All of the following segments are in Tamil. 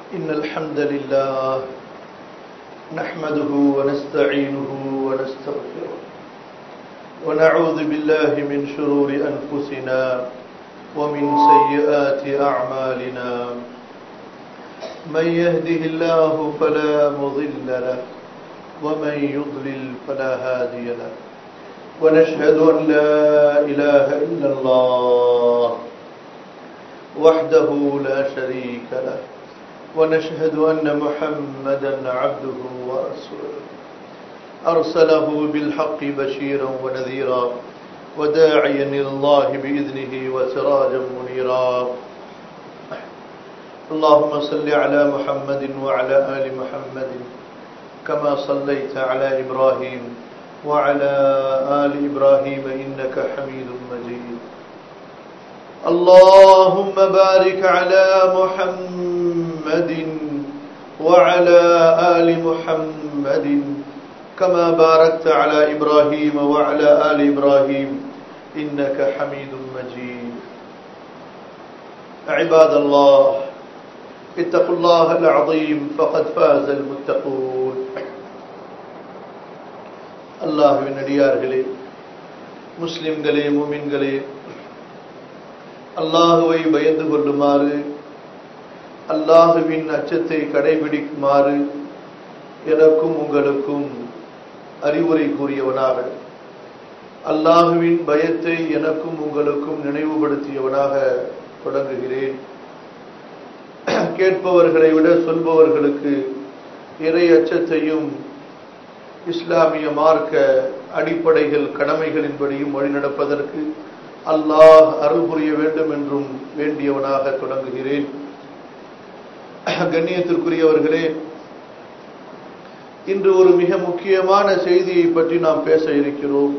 إن الحمد لله نحمده ونستعينه ونستغفره ونعوذ بالله من شرور أنفسنا ومن سيئات أعمالنا من يهده الله فلا مضل له ومن يضلل فلا هادي له ونشهد أن لا إله إلا الله وحده لا شريك له ونشهد أن محمدا عبده ورسوله أرسله بالحق بشيرا ونذيرا وداعيا إلى الله بإذنه وسراجا منيرا اللهم صل على محمد وعلى آل محمد كما صليت على إبراهيم وعلى آل إبراهيم إنك حميد مجيد اللهم بارك على محمد وعلى آل محمد كما باركت على إبراهيم وعلى آل إبراهيم إنك حميد مجيد عباد الله اتقوا الله العظيم فقد فاز المتقون அல்லாஹுவின் அடியார்களே முஸ்லிம்களே மூமின்களே அல்லாஹுவை பயந்து கொள்ளுமாறு அல்லாஹுவின் அச்சத்தை கடைபிடிக்குமாறு எனக்கும் உங்களுக்கும் அறிவுரை கூறியவனாக அல்லாஹுவின் பயத்தை எனக்கும் உங்களுக்கும் நினைவுபடுத்தியவனாக தொடங்குகிறேன் கேட்பவர்களை விட சொல்பவர்களுக்கு இறை அச்சத்தையும் இஸ்லாமிய மார்க்க அடிப்படைகள் கடமைகளின்படியும் வழிநடப்பதற்கு அல்லாஹ் அருள் புரிய வேண்டும் என்றும் வேண்டியவனாக தொடங்குகிறேன் கண்ணியத்திற்குரியவர்களே இன்று ஒரு மிக முக்கியமான செய்தியை பற்றி நாம் பேச இருக்கிறோம்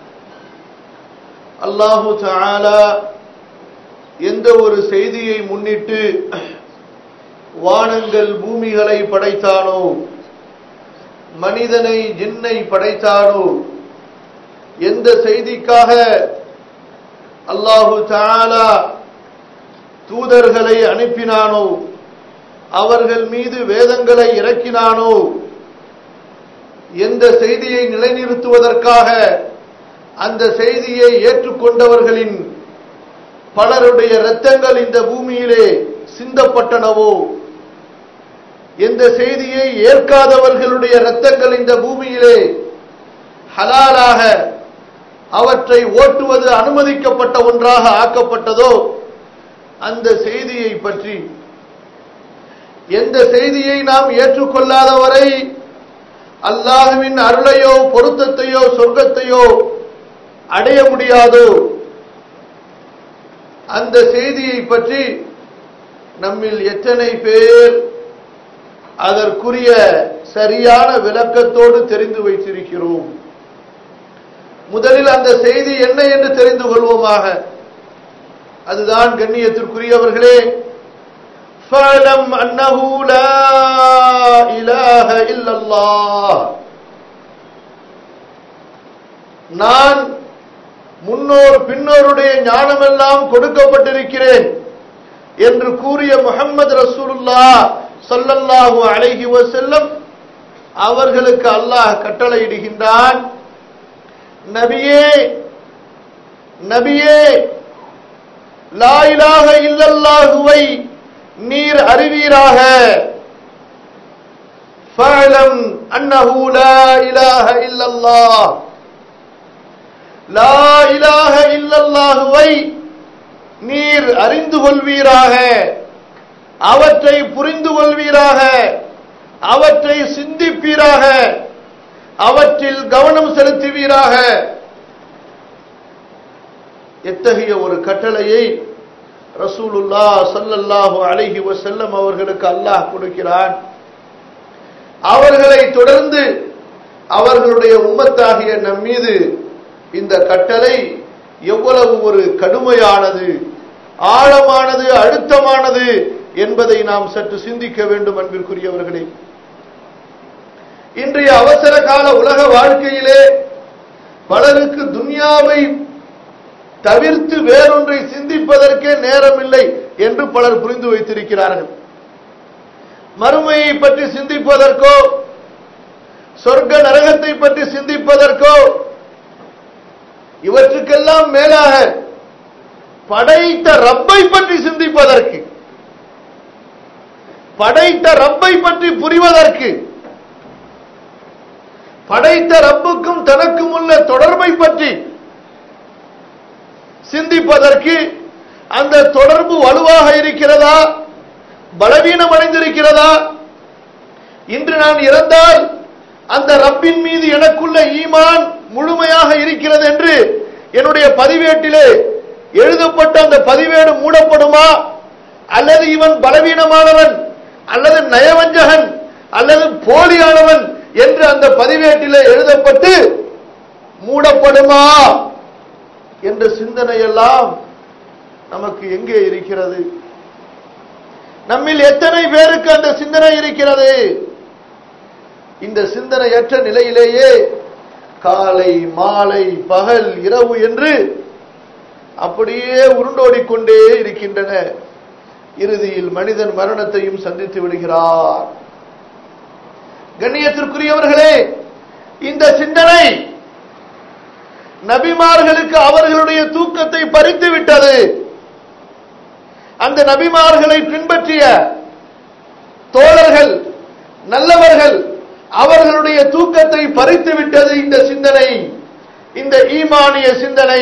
அல்லாஹு தாலா எந்த ஒரு செய்தியை முன்னிட்டு வானங்கள் பூமிகளை படைத்தானோ மனிதனை ஜின்னை படைத்தானோ எந்த செய்திக்காக அல்லாஹு தாலா தூதர்களை அனுப்பினானோ அவர்கள் மீது வேதங்களை இறக்கினானோ எந்த செய்தியை நிலைநிறுத்துவதற்காக அந்த செய்தியை ஏற்றுக்கொண்டவர்களின் பலருடைய இரத்தங்கள் இந்த பூமியிலே சிந்தப்பட்டனவோ எந்த செய்தியை ஏற்காதவர்களுடைய இரத்தங்கள் இந்த பூமியிலே ஹலாலாக அவற்றை ஓட்டுவது அனுமதிக்கப்பட்ட ஒன்றாக ஆக்கப்பட்டதோ அந்த செய்தியை பற்றி எந்த செய்தியை நாம் ஏற்றுக்கொள்ளாதவரை அல்லாஹுவின் அருளையோ பொருத்தத்தையோ சொர்க்கத்தையோ அடைய முடியாதோ அந்த செய்தியை பற்றி நம்மில் எத்தனை பேர் அதற்குரிய சரியான விளக்கத்தோடு தெரிந்து வைத்திருக்கிறோம் முதலில் அந்த செய்தி என்ன என்று தெரிந்து கொள்வோமாக அதுதான் கண்ணியத்திற்குரியவர்களே فَاعْلَمْ أَنَّهُ لَا إِلَهَ إِلَّا اللَّهِ நான் முன்னோர் பின்னோருடைய ஞானமெல்லாம் கொடுக்கப்பட்டிருக்கிறேன் என்று கூறிய முகமது ரசூலுல்லா சொல்லல்லாஹு அலைஹி வசல்லம் அவர்களுக்கு அல்லாஹ் கட்டளையிடுகின்றான் நபியே நபியே லாயிலாக இல்லல்லாஹுவை நீர் அறிவீராக ஃபஅலம் அன்னஹு லா இலாஹ இல்லல்லாஹ் லா இலாஹ இல்லல்லாஹுவை நீர் அறிந்து கொள்வீராக அவற்றை புரிந்து கொள்வீராக அவற்றை சிந்திப்பீராக அவற்றில் கவனம் செலுத்துவீராக எத்தகைய ஒரு கட்டளையை ரசூலுல்லா சல்லல்லாஹு அலைஹி வசல்லம் அவர்களுக்கு அல்லாஹ் கொடுக்கிறான் அவர்களை தொடர்ந்து அவர்களுடைய உம்மத்தாகிய நம் மீது இந்த கட்டளை எவ்வளவு ஒரு கடுமையானது ஆழமானது அழுத்தமானது என்பதை நாம் சற்று சிந்திக்க வேண்டும் அன்பிற்குரியவர்களே இன்றைய அவசர கால உலக வாழ்க்கையிலே பலருக்கு துன்யாவை தவிர்த்து வேறொன்றை சிந்திப்பதற்கே நேரமில்லை என்று பலர் புரிந்து வைத்திருக்கிறார்கள் மறுமையை பற்றி சிந்திப்பதற்கோ சொர்க்க நரகத்தை பற்றி சிந்திப்பதற்கோ இவற்றுக்கெல்லாம் மேலாக படைத்த ரப்பை பற்றி சிந்திப்பதற்கு படைத்த ரப்பை பற்றி புரிவதற்கு படைத்த ரப்புக்கும் தனக்கும் உள்ள தொடர்பை பற்றி சிந்திப்பதற்கு அந்த தொடர்பு வலுவாக இருக்கிறதா பலவீனம் அடைந்திருக்கிறதா இன்று நான் இறந்தால் அந்த ரப்பின் மீது எனக்குள்ள ஈமான் முழுமையாக இருக்கிறது என்று என்னுடைய பதிவேட்டிலே எழுதப்பட்ட அந்த பதிவேடு மூடப்படுமா அல்லது இவன் பலவீனமானவன் அல்லது நயவஞ்சகன் அல்லது போலியானவன் என்று அந்த பதிவேட்டிலே எழுதப்பட்டு மூடப்படுமா என்ற சிந்தனை எல்லாம் நமக்கு எங்கே இருக்கிறது நம்மில் எத்தனை பேருக்கு அந்த சிந்தனை இருக்கிறது இந்த சிந்தனையற்ற நிலையிலேயே காலை மாலை பகல் இரவு என்று அப்படியே உருண்டோடிக்கொண்டே இருக்கின்றன இறுதியில் மனிதன் மரணத்தையும் சந்தித்து விடுகிறார் கண்ணியத்திற்குரியவர்களே இந்த சிந்தனை நபிமார்களுக்கு அவர்களுடைய தூக்கத்தை பறித்து விட்டது அந்த நபிமார்களை பின்பற்றிய தோழர்கள் நல்லவர்கள் அவர்களுடைய தூக்கத்தை பறித்து விட்டது இந்த சிந்தனை இந்த ஈமானிய சிந்தனை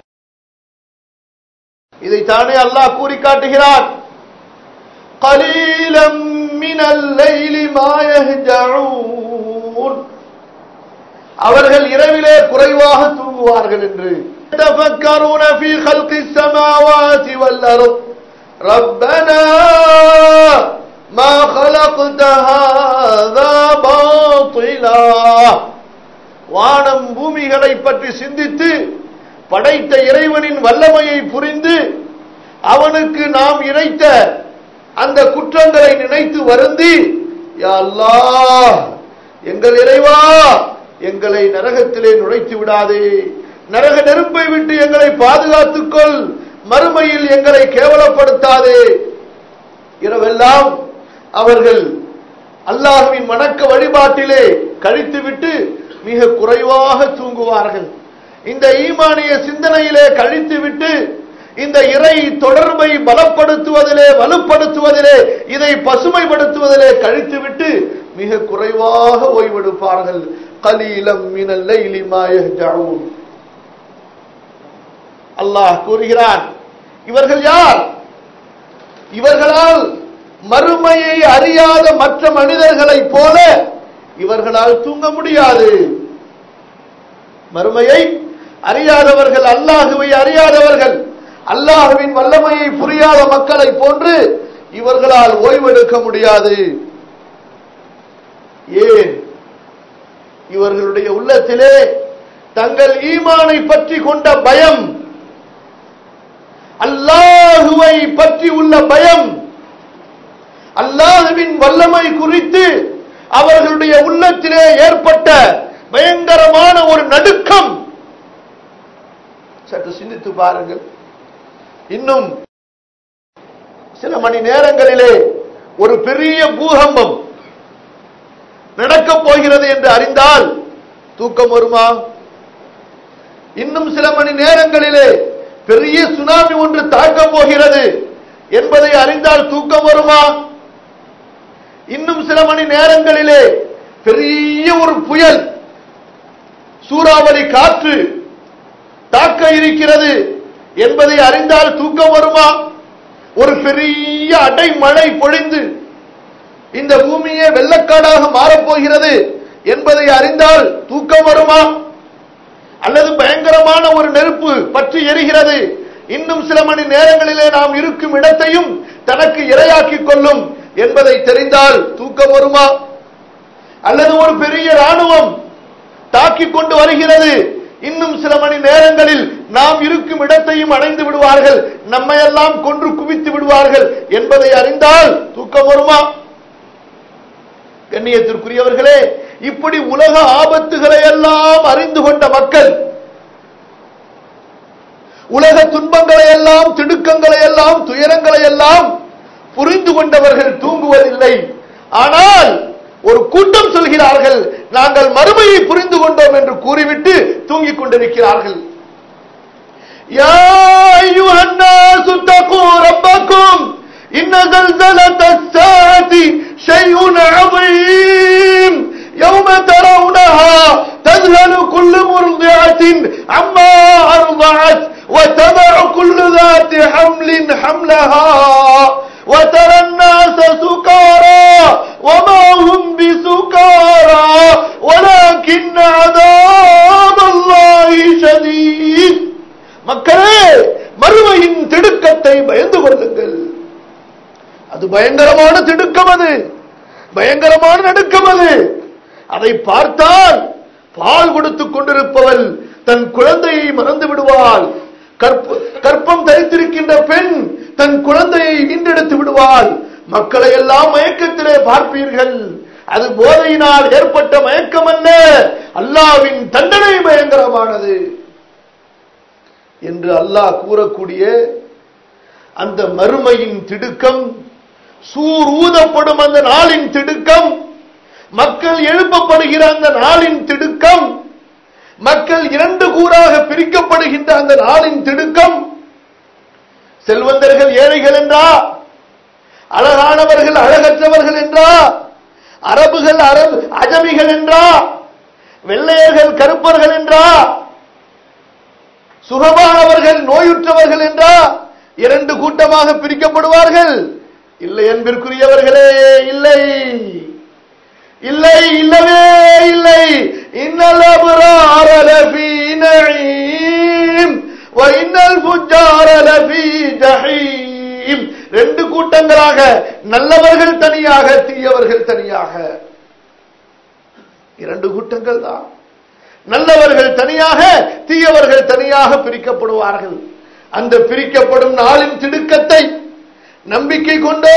இதைத்தானே அல்லாஹ் கூறி காட்டுகிறார் قليلا من الليل ما يهجعون அவர்கள் இரவிலே குறைவாக தூங்குவார்கள் என்று يتفكرون في خلق السماوات والأرض ربنا ما خلقت هذا باطلا வானம் பூமிகளை பற்றி சிந்தித்து படைத்த இறைவனின் வல்லமையை புரிந்து அவனுக்கு நாம் இணைத்த அந்த குற்றங்களை நினைத்து வருந்தி யா அல்லாஹ் எங்கள் இறைவா எங்களை நரகத்திலே நுழைத்து விடாதே நரக நெருப்பை விட்டு எங்களை பாதுகாத்துக்கொள் மறுமையில் எங்களை கேவலப்படுத்தாதே இரவெல்லாம் அவர்கள் அல்லாஹுவின் வணக்க வழிபாட்டிலே கழித்துவிட்டு மிக குறைவாக தூங்குவார்கள் இந்த ஈமானிய சிந்தனையிலே கழித்துவிட்டு இந்த இறை தொடர்பை பலப்படுத்துவதிலே வலுப்படுத்துவதிலே இதை பசுமைப்படுத்துவதிலே கழித்துவிட்டு மிக குறைவாக ஓய்வெடுப்பார்கள் கலீலம் மினல் லைலி மா யஹ்ஜஊன் அல்லாஹ் கூறுகிறான் இவர்கள் யார் இவர்களால் மறுமையை அறியாத மற்ற மனிதர்களைப் போல இவர்களால் தூங்க முடியாது மறுமையை அறியாதவர்கள் அல்லாஹுவை அறியாதவர்கள் அல்லாஹுவின் வல்லமையை புரியாத மக்களை போன்று இவர்களால் ஓய்வெடுக்க முடியாது ஏன் இவர்களுடைய உள்ளத்திலே தங்கள் ஈமானை பற்றி கொண்ட பயம் அல்லாஹுவை பற்றி உள்ள பயம் அல்லாஹுவின் வல்லமை குறித்து அவர்களுடைய உள்ளத்திலே ஏற்பட்ட பயங்கரமான ஒரு நடுக்கம் சற்று சிந்தித்து பாருங்கள் இன்னும் சில மணி நேரங்களிலே ஒரு பெரிய பூகம்பம் நடக்கப் போகிறது என்று அறிந்தால் தூக்கம் வருமா இன்னும் சில மணி நேரங்களிலே பெரிய சுனாமி ஒன்று தாக்கப் போகிறது என்பதை அறிந்தால் தூக்கம் வருமா இன்னும் சில மணி நேரங்களிலே பெரிய ஒரு புயல் சூறாவளி காற்று தாக்க இருக்கிறது என்பதை அறிந்தால் தூக்கம் வருமா ஒரு பெரிய அடைமழை பொழிந்து இந்த பூமியே வெள்ளக்காடாக மாறப்போகிறது என்பதை அறிந்தால் தூக்கம் வருமா அல்லது பயங்கரமான ஒரு நெருப்பு பற்றி எரிகிறது இன்னும் சில மணி நேரங்களிலே நாம் இருக்கும் இடத்தையும் தனக்கு இரையாக்கிக் கொள்ளும் என்பதை தெரிந்தால் தூக்கம் வருமா அல்லது ஒரு பெரிய ராணுவம் தாக்கிக் கொண்டு வருகிறது இன்னும் சில மணி நேரங்களில் நாம் இருக்கும் இடத்தையும் அடைந்து விடுவார்கள் நம்மையெல்லாம் கொன்று குவித்து விடுவார்கள் என்பதை அறிந்தால் தூக்கம் வருமா கண்ணியத்திற்குரியவர்களே இப்படி உலக ஆபத்துகளை எல்லாம் அறிந்து கொண்ட மக்கள் உலக துன்பங்களை எல்லாம் திடுக்கங்களை எல்லாம் துயரங்களை எல்லாம் புரிந்து கொண்டவர்கள் தூங்குவதில்லை ஆனால் ஒரு கூட்டம் சொல்கிறார்கள் நாங்கள் மறுமையை புரிந்து கொண்டோம் என்று கூறிவிட்டு தூங்கிக் கொண்டிருக்கிறார்கள் يا أيها الناس اتقوا ربكم إن زلزلة الساعة شيء عظيم يوم ترونها تذهل كل مرضعة عما أرضعت وتضع كل ذات حمل حملها وترى الناس سكارى وما هم بسكارى ولكن عذاب الله شديد மக்களே மறுமையின் திடுக்கத்தை பயந்து கொள்ளுங்கள் அது பயங்கரமான திடுக்கம் அது பயங்கரமான நடுக்கம் அது அதை பார்த்தால் பால் கொடுத்துக் கொண்டிருப்பவள் தன் குழந்தையை மறந்து விடுவாள் கற்ப- கற்பம் தரித்திருக்கின்ற பெண் தன் குழந்தையை ஈண்டெடுத்து விடுவாள் மக்களை எல்லாம் மயக்கத்திலே பார்ப்பீர்கள் அது போதையினால் ஏற்பட்ட மயக்கம் அல்ல அல்லாவின் தண்டனை பயங்கரமானது என்று அல்லாஹ் கூறக்கூடிய அந்த மறுமையின் திடுக்கம் சூர் ஊதப்படும் அந்த நாளின் திடுக்கம் மக்கள் எழுப்பப்படுகிற அந்த நாளின் திடுக்கம் மக்கள் இரண்டு கூறாக பிரிக்கப்படுகின்ற அந்த நாளின் திடுக்கம் செல்வந்தர்கள் ஏழைகள் என்றா அழகானவர்கள் அழகற்றவர்கள் என்றா அரபுகள் அரபு அஜமிகள் என்றா வெள்ளையர்கள் கருப்பர்கள் என்றா சுகமானவர்கள் நோயுற்றவர்கள் என்றா இரண்டு கூட்டமாக பிரிக்கப்படுவார்கள் இல்லை என்பதற்குரியவர்களே இல்லை இல்லை இல்லவே இல்லை இன்னல் அபரார லஃபீ நஈம் வ இன்னல் ஃபுஜ்ஜார லஃபீ ஜஹீம் ரெண்டு கூட்டங்களாக நல்லவர்கள் தனியாக தீயவர்கள் தனியாக இரண்டு கூட்டங்கள் தான் நல்லவர்கள் தனியாக தீயவர்கள் தனியாக பிரிக்கப்படுவார்கள் அந்த பிரிக்கப்படும் நாளின் திடுக்கத்தை நம்பிக்கை கொண்டே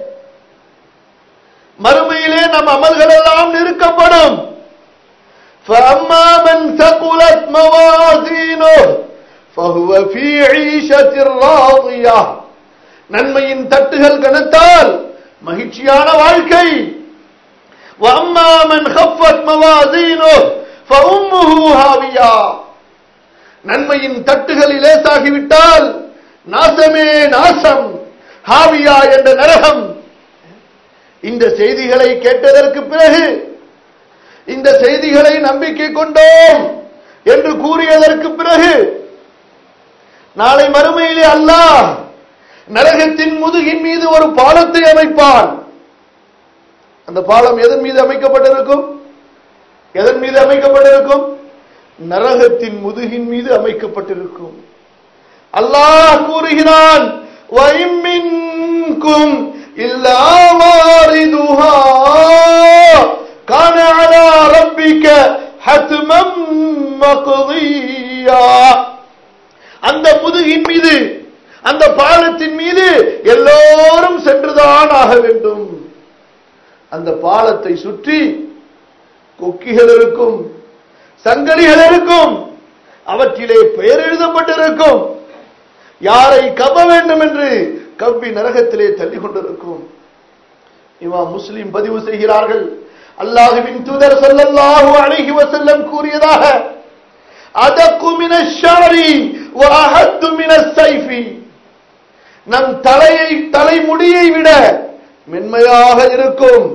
மறுமையிலே நம் அமல்கள் எல்லாம் நிறுக்கப்படும் فأما من ثقلت موازينه فهو في عيشة راضية நன்மையின் தட்டுகள் கனத்தால் மகிழ்ச்சியான வாழ்க்கை وأما من خفت موازينه فأمه هاوية நன்மையின் தட்டுகள் லேசாகிவிட்டால் நாசமே நாசம் ஹாவியா என்ற நரகம் இந்த செய்திகளை கேட்டதற்கு பிறகு இந்த செய்திகளை நம்பிக்கை கொண்டோம் என்று கூறியதற்கு பிறகு நாளை மறுமையிலே அல்லாஹ் நரகத்தின் முதுகின் மீது ஒரு பாலத்தை அமைப்பான் அந்த பாலம் எதன் மீது அமைக்கப்பட்டிருக்கும் எதன் மீது அமைக்கப்பட்டிருக்கும் நரகத்தின் முதுகின் மீது அமைக்கப்பட்டிருக்கும் அல்லாஹ் கூறுகிறான் وَإِمِّنكُمْ إِلَّا وَارِدُهَا كَانَ عَلَى رَبِّكَ حَتْمًا مَقْضِيًّا அந்த முதுகின் மீது அந்த பாலத்தின் மீது எல்லோரும் சென்றுதான் ஆக வேண்டும் அந்த பாலத்தை சுற்றி கொக்கிகள் இருக்கும் சங்கடிகள் இருக்கும் அவற்றிலே பெயர் எழுதப்பட்டிருக்கும் யாரை கவ வேண்டும் என்று கவ்வி நரகத்திலே தள்ளி கொண்டிருக்கும் இவா முஸ்லிம் பதிவு செய்கிறார்கள் அல்லாஹுவின் தூதர் ஸல்லல்லாஹு அலைஹி வஸல்லம் கூறியதாக அதக்கு மின ஷாரி வஅஹத்து மின ஸைஃபி நம் தலையை தலைமுடியை விட மென்மையாக இருக்கும்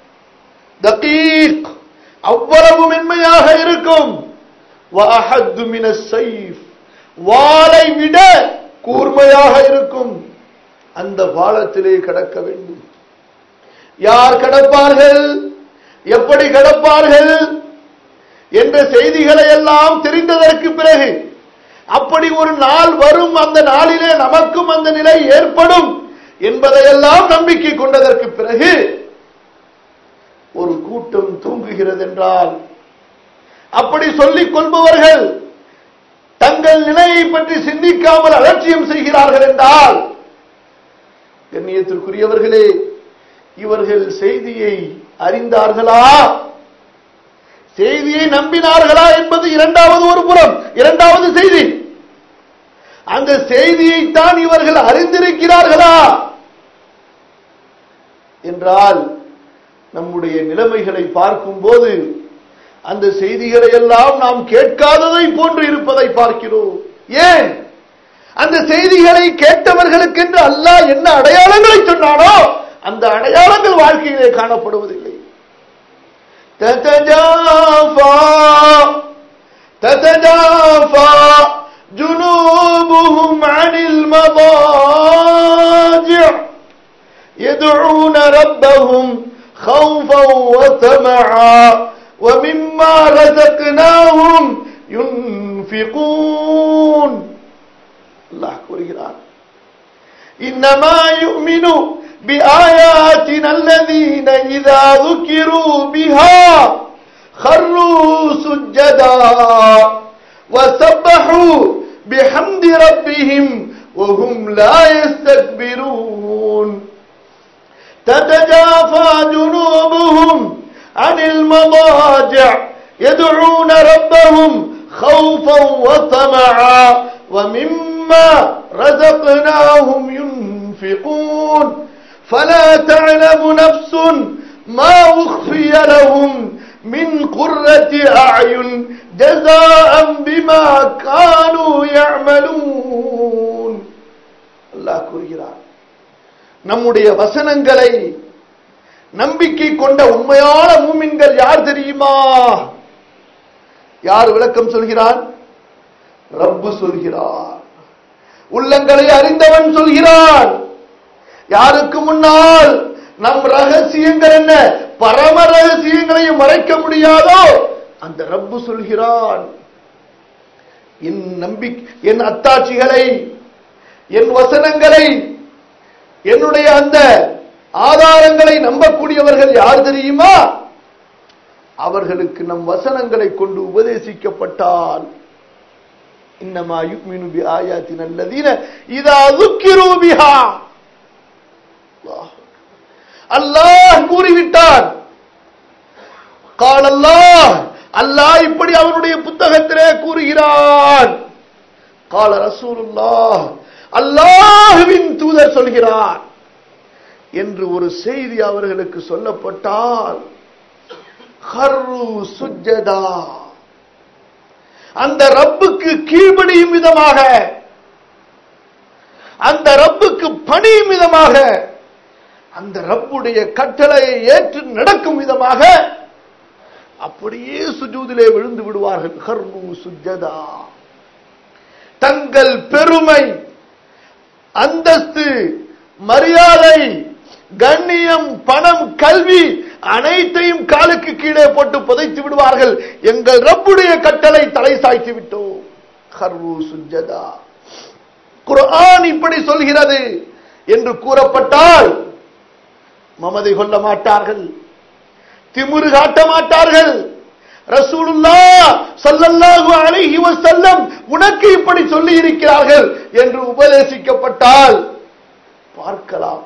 தகீக் அவ்வளவு மென்மையாக இருக்கும் வஅஹத்து மின ஸைஃப் வாளை விட கூர்மையாக இருக்கும் அந்த பாலத்திலே கடக்க வேண்டும் யார் கடப்பார்கள் எப்படி கடப்பார்கள் என்ற செய்திகளை எல்லாம் தெரிந்ததற்கு பிறகு அப்படி ஒரு நாள் வரும் அந்த நாளிலே நமக்கும் அந்த நிலை ஏற்படும் என்பதையெல்லாம் நம்பிக்கை கொண்டதற்கு பிறகு ஒரு கூட்டம் தூங்குகிறது என்றால் அப்படி சொல்லிக் கொள்பவர்கள் தங்கள் நிலையை பற்றி சிந்திக்காமல் அலட்சியம் செய்கிறார்கள் என்றால் கண்ணியத்திற்குரியவர்களே இவர்கள் செய்தியை அறிந்தார்களா செய்தியை நம்பினார்களா என்பது இரண்டாவது ஒரு புறம் இரண்டாவது செய்தி அந்த செய்தியைத்தான் இவர்கள் அறிந்திருக்கிறார்களா என்றால் நம்முடைய நிலைமைகளை பார்க்கும்போது அந்த செய்திகளை எல்லாம் நாம் கேட்காததை போன்று இருப்பதை பார்க்கிறோம் ஏன் அந்த செய்திகளை கேட்டவர்களுக்கென்று அல்லாஹ் என்ன அடையாளங்களை சொன்னானோ அந்த அடையாளங்கள் வாழ்க்கையிலே காணப்படுவதில்லை تتجافى تتجافى جنوبهم عن المضاجع يدعون ربهم خوفا وطمعا ومما رزقناهم ينفقون الله கூறுகிறார் إنما يؤمن بآياتنا الذين إذا ذكروا بها خروا سجدا وسبحوا بحمد ربهم وهم لا يستكبرون تتجافى جنوبهم عن المضاجع يدعون ربهم خوفا وطمعا ومما رزقناهم ينفقون فلا تعلم نفس ما أخفي لهم من قرة أعين جزاء بما كانوا يعملون الله கூறுகிறார் நம்முடைய வசனங்களை நம்பிக்கை கொண்ட உண்மையான மூமின்கள் யார் தெரியுமா யார் விளக்கம் சொல்கிறான் ரப்பு சொல்கிறார் உள்ளங்களை அறிந்தவன் சொல்கிறான் யாருக்கு முன்னால் நம் ரகசியங்கள் என்ன பரம ரகசியங்களையும் மறைக்க முடியாதோ அந்த ரப்பு சொல்கிறான் என் நம்பிக்கை என் அத்தாட்சிகளை என் வசனங்களை என்னுடைய அந்த ஆதாரங்களை நம்பக்கூடியவர்கள் யார் தெரியுமா அவர்களுக்கு நம் வசனங்களை கொண்டு உபதேசிக்கப்பட்டால் இன்னமா யுக்மினு பி ஆயாத்தின் அல்லதீன இதா துக்கிரு பிஹா அல்லாஹ் கூறிவிட்டான் கால் அல்லாஹ் அல்லாஹ் இப்படி அவனுடைய புத்தகத்திலே கூறுகிறான் கால ரசூலுல்லாஹ் அல்லாஹுவின் தூதர் சொல்கிறார் என்று ஒரு செய்தி அவர்களுக்கு சொல்லப்பட்டால் ஹர்ரு சுஜதா அந்த ரப்புக்கு கீழ்ப்படியும் விதமாக அந்த ரப்புக்கு பணியும் விதமாக அந்த ரப்புடைய கட்டளையை ஏற்று நடக்கும் விதமாக அப்படியே சுஜூதிலே விழுந்து விடுவார்கள் ஹர்ரு சுஜதா தங்கள் பெருமை அந்தஸ்து மரியாதை கண்ணியம் பணம் கல்வி அனைத்தையும் காலுக்கு கீழே போட்டு புதைத்து விடுவார்கள் எங்கள் ரப்புடைய கட்டளை தலை சாய்த்து விட்டோம் ஹர்வு சுஜதா குர்ஆன் இப்படி சொல்கிறது என்று கூறப்பட்டால் மமதை கொள்ள மாட்டார்கள் திமுரு காட்ட மாட்டார்கள் ரசூலுல்லா சல்லல்லாஹு அலைஹி வஸல்லம் உனக்கு இப்படி சொல்லி இருக்கிறார்கள் என்று உபதேசிக்கப்பட்டால் பார்க்கலாம்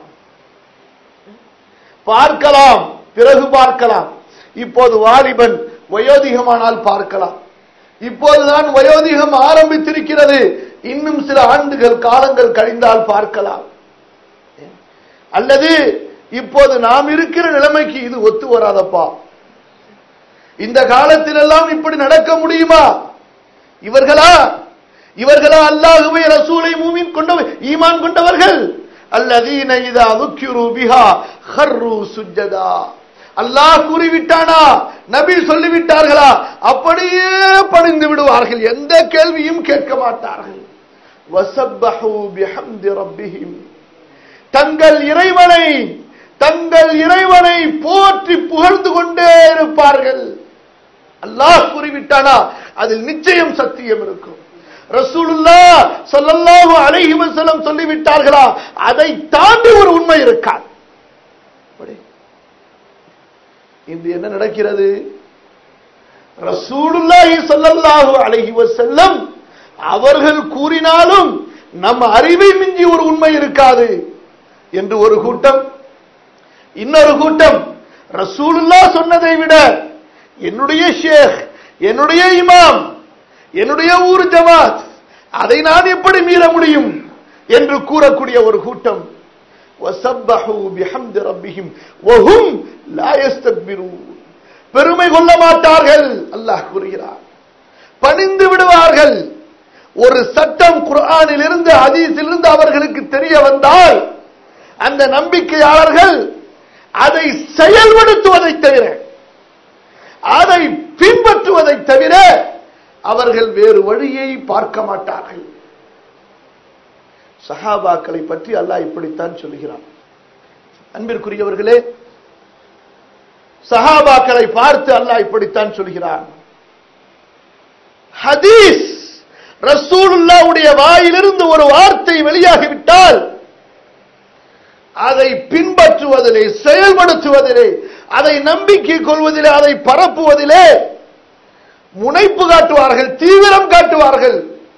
பார்க்கலாம் பிறகு பார்க்கலாம் இப்போது வாலிபன் வயோதிகமானால் பார்க்கலாம் இப்போதுதான் வயோதிகம் ஆரம்பித்திருக்கிறது இன்னும் சில ஆண்டுகள் காலங்கள் கழிந்தால் பார்க்கலாம் அல்லது இப்போது நாம் இருக்கிற நிலைமைக்கு இது ஒத்து வராதப்பா இந்த காலத்திலெல்லாம் இப்படி நடக்க முடியுமா இவர்களா இவர்களா அல்லாஹுவை ரசூலை மூமின் கொண்டவர் ஈமான் கொண்டவர்கள் அல்லதீன இதா துக்கிரு பிஹா ஹர்ரு சுஜதா அல்லாஹ் கூறிவிட்டானா நபி சொல்லிவிட்டார்களா அப்படியே பணிந்து விடுவார்கள் எந்த கேள்வியும் கேட்க மாட்டார்கள் வசப்பஹு பிஹம்தி ரப்பிஹிம் தங்கள் இறைவனை தங்கள் இறைவனை போற்றி புகழ்ந்து கொண்டே இருப்பார்கள் அல்லாஹ் கூறிவிட்டானா அதில் நிச்சயம் சத்தியம் இருக்கும் ரசூலுல்லா சொல்லல்லாஹு அலைஹி வஸல்லம் சொல்லிவிட்டார்களா அதை தாண்டி ஒரு உண்மை இருக்காது இன்று என்ன நடக்கிறது ரசூலுல்லாஹி ஸல்லல்லாஹு அலைஹி வஸல்லம் அவர்கள் கூறினாலும் நம் அறிவை மிஞ்சி ஒரு உண்மை இருக்காது என்று ஒரு கூட்டம் இன்னொரு கூட்டம் ரசூலுல்லா சொன்னதை விட என்னுடைய ஷேக் என்னுடைய இமாம் என்னுடைய ஊர் ஜமாத் அதை நான் எப்படி மீற முடியும் என்று கூறக்கூடிய ஒரு கூட்டம் وَسَبَّحُوا بِحَمْدِ رَبِّهِمْ وَهُمْ لَا يَسْتَكْبِرُونَ பெருமை கொள்ள மாட்டார்கள் அல்லாஹ் கூறுகிறார் பணிந்து விடுவார்கள் ஒரு சட்டம் குர்ஆனில் இருந்து ஹதீஸில் இருந்து அவர்களுக்கு தெரிய வந்தால் அந்த நம்பிக்கையாளர்கள் அதை செயல்படுத்துவதை தவிர அதை பின்பற்றுவதை தவிர அவர்கள் வேறு வழியை பார்க்க மாட்டார்கள் சஹாபாக்களை பற்றி அல்லாஹ் இப்படித்தான் சொல்கிறான் அன்பிற்குரியவர்களே சஹாபாக்களை பார்த்து அல்லாஹ் இப்படித்தான் சொல்கிறான் ஹதீஸ் ரசூலுல்லாவுடைய வாயிலிருந்து ஒரு வார்த்தை வெளியாகிவிட்டால் அதை பின்பற்றுவதிலே செயல்படுத்துவதிலே அதை நம்பிக்கை கொள்வதிலே அதை பரப்புவதிலே முனைப்பு காட்டுவார்கள் தீவிரம் காட்டுவார்கள்